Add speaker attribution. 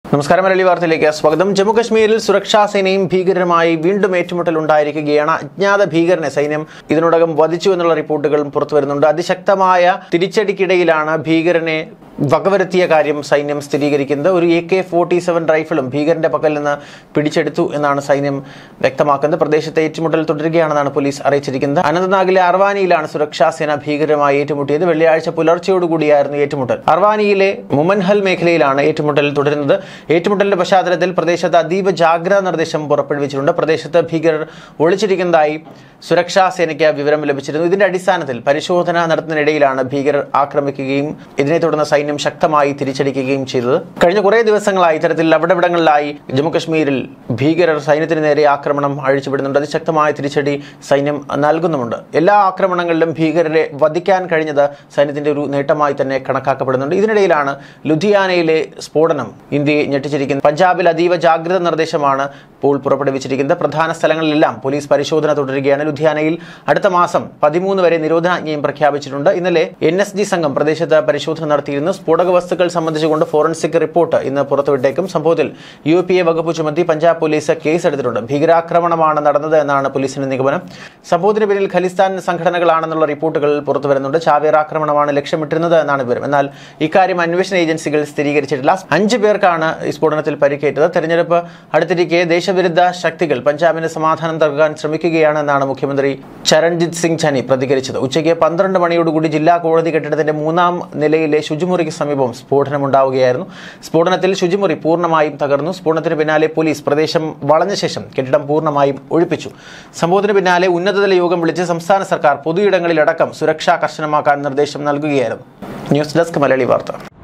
Speaker 1: നമസ്കാരം മലയാളി വാർത്തയിലേക്ക് സ്വാഗതം ജമ്മുകശ്മീരിൽ സുരക്ഷാ സേനയും ഭീകരരുമായി വീണ്ടും ഏറ്റുമുട്ടൽ ഉണ്ടായിരിക്കുകയാണ് അജ്ഞാത ഭീകരനെ സൈന്യം ഇതിനോടകം വധിച്ചു എന്നുള്ള റിപ്പോർട്ടുകളും പുറത്തുവരുന്നുണ്ട് അതിശക്തമായ തിരിച്ചടിക്കിടയിലാണ് ഭീകരനെ വകവരുത്തിയ കാര്യം സൈന്യം സ്ഥിരീകരിക്കുന്നത് ഒരു എ കെ ഫോർട്ടി സെവൻ റൈഫിളും ഭീകരന്റെ പക്കൽ നിന്ന് പിടിച്ചെടുത്തു എന്നാണ് സൈന്യം വ്യക്തമാക്കുന്നത് പ്രദേശത്തെ ഏറ്റുമുട്ടൽ തുടരുകയാണെന്നാണ് പോലീസ് അറിയിച്ചിരിക്കുന്നത് അനന്തനാഗിലെ അർവാനിയിലാണ് സുരക്ഷാ സേന ഭീകരമായി ഏറ്റുമുട്ടിയത് വെള്ളിയാഴ്ച പുലർച്ചെയോടുകൂടിയായിരുന്നു ഏറ്റുമുട്ടൽ അർവാനിയിലെ മുമൻഹൽ മേഖലയിലാണ് ഏറ്റുമുട്ടൽ തുടരുന്നത് ഏറ്റുമുട്ടലിന്റെ പശ്ചാത്തലത്തിൽ പ്രദേശത്ത് അതീവ ജാഗ്രതാ നിർദ്ദേശം പുറപ്പെടുവിച്ചിട്ടുണ്ട് പ്രദേശത്ത് ഭീകരർ ഒളിച്ചിരിക്കുന്നതായി സുരക്ഷാ സേനയ്ക്ക് വിവരം ലഭിച്ചിരുന്നു ഇതിന്റെ അടിസ്ഥാനത്തിൽ പരിശോധന നടത്തുന്നതിനിടയിലാണ് ഭീകരർ ആക്രമിക്കുകയും ഇതിനെ തുടർന്ന് സൈന്യം ശക്തമായി തിരിച്ചടിക്കുകയും ചെയ്തത് കഴിഞ്ഞ കുറേ ദിവസങ്ങളായി ഇത്തരത്തിൽ അവിടെവിടങ്ങളിലായി ജമ്മുകശ്മീരിൽ ഭീകരർ സൈന്യത്തിന് നേരെ ആക്രമണം അഴിച്ചുവിടുന്നുണ്ട് അതിശക്തമായ തിരിച്ചടി സൈന്യം നൽകുന്നുമുണ്ട് എല്ലാ ആക്രമണങ്ങളിലും ഭീകരരെ വധിക്കാൻ കഴിഞ്ഞത് സൈന്യത്തിന്റെ ഒരു നേട്ടമായി തന്നെ കണക്കാക്കപ്പെടുന്നുണ്ട് ഇതിനിടയിലാണ് ലുധിയാനയിലെ സ്ഫോടനം ഇന്ത്യയെ ഞെട്ടിച്ചിരിക്കുന്നത് പഞ്ചാബിൽ അതീവ ജാഗ്രത നിർദ്ദേശമാണ് ഇപ്പോൾ പുറപ്പെടുവിച്ചിരിക്കുന്നത് പ്രധാന സ്ഥലങ്ങളിലെല്ലാം പോലീസ് പരിശോധന തുടരുകയാണ് ലുധിയാനയിൽ അടുത്ത മാസം പതിമൂന്ന് വരെ നിരോധനാജ്ഞയും പ്രഖ്യാപിച്ചിട്ടുണ്ട് ഇന്നലെ എൻ എസ് ജി സംഘം പ്രദേശത്ത് പരിശോധന നടത്തിയിരുന്നു സ്ഫോടക വസ്തുക്കൾ സംബന്ധിച്ചുകൊണ്ട് ഫോറൻസിക് റിപ്പോർട്ട് ഇന്ന് പുറത്തുവിട്ടേക്കും സംഭവത്തിൽ യു പി എ വകുപ്പ് ചുമത്തി പഞ്ചാബ് പോലീസ് കേസെടുത്തിട്ടുണ്ട് ഭീകരാക്രമണമാണ് നടന്നത് എന്നാണ് പോലീസിന്റെ നിഗമനം സംഭവത്തിന് പിന്നിൽ ഖലിസ്ഥാൻ സംഘടനകളാണെന്നുള്ള റിപ്പോർട്ടുകൾ പുറത്തുവരുന്നുണ്ട് ചാവേർ ആക്രമണമാണ് ലക്ഷ്യമിട്ടിരുന്നത് എന്നാണ് വിവരം എന്നാൽ ഇക്കാര്യം അന്വേഷണ ഏജൻസികൾ സ്ഥിരീകരിച്ചിട്ടില്ല അഞ്ചു പേർക്കാണ് ഈ സ്ഫോടനത്തിൽ പരിക്കേറ്റത് തെരഞ്ഞെടുപ്പ് അടുത്തിരിക്കെ ദേശവിരുദ്ധ ശക്തികൾ പഞ്ചാബിന് സമാധാനം തകർക്കാൻ ശ്രമിക്കുകയാണെന്നാണ് മുഖ്യമന്ത്രി ചരൺജിത് സിംഗ് ചനി പ്രതികരിച്ചത് ഉച്ചയ്ക്ക് പന്ത്രണ്ട് മണിയോടുകൂടി ജില്ലാ കോടതി കെട്ടിടത്തിന്റെ മൂന്നാം നിലയിലെ ശുചിമുറിക്ക് സമീപം സ്ഫോടനമുണ്ടാവുകയായിരുന്നു സ്ഫോടനത്തിൽ ശുചിമുറി പൂർണ്ണമായും തകർന്നു സ്ഫോടനത്തിന് പിന്നാലെ പോലീസ് പ്രദേശം വളഞ്ഞ ശേഷം കെട്ടിടം പൂർണ്ണമായും ഒഴിപ്പിച്ചു സംഭവത്തിന് പിന്നാലെ ഉന്നതതല യോഗം വിളിച്ച് സംസ്ഥാന സർക്കാർ പൊതുയിടങ്ങളിലടക്കം സുരക്ഷ കർശനമാക്കാൻ നിർദ്ദേശം നൽകുകയായിരുന്നു ന്യൂസ് ഡെസ്ക് മലയാളി വാർത്ത